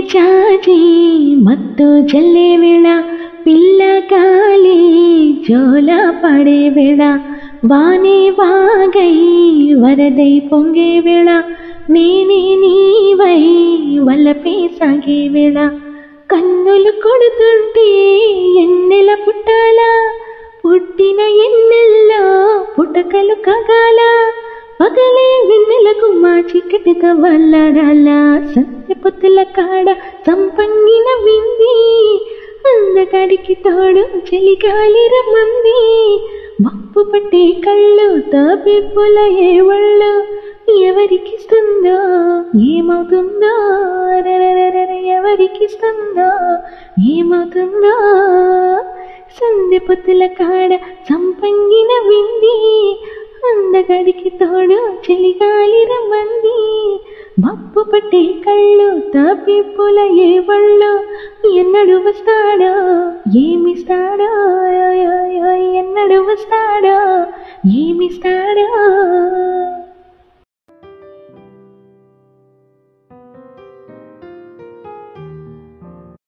చాచి మత్తు జల్లే వేళ పిల్ల గాలి జోల పడే వేళ వానే వాగై వరదై పొంగే వేళ నేనే నీవై వలపే సాగే వేళ కన్నులు కొడుతుంటే ఎన్నెల పుట్టాలా పుట్టిన ఎన్నెల్లో పుటకలు కగాల పగలే వెన్నెలకు మా చిక్కటిగా వల్లాడాలా సత్య పొత్తుల కాడ సంపంగిన వింది అందగాడికి తోడు చలిగాలి రమ్మంది మప్పు పట్టే కళ్ళు తాపిప్పుల ఏ వాళ్ళు ఎవరికిస్తుందో ఏమవుతుందో రరరరర ఎవరికిస్తుందో ఏమవుతుందో సంధ్య పొత్తుల కాడ సంపంగిన వింది అందగడికి తోడు చలిగాలి రమ్మంది మప్పు పట్టే కళ్ళు తాపిప్పుల ఏ వాళ్ళు ఎన్నడు వస్తాడో ఏమిస్తాడో ఎన్నడు వస్తాడో ఏమిస్తాడో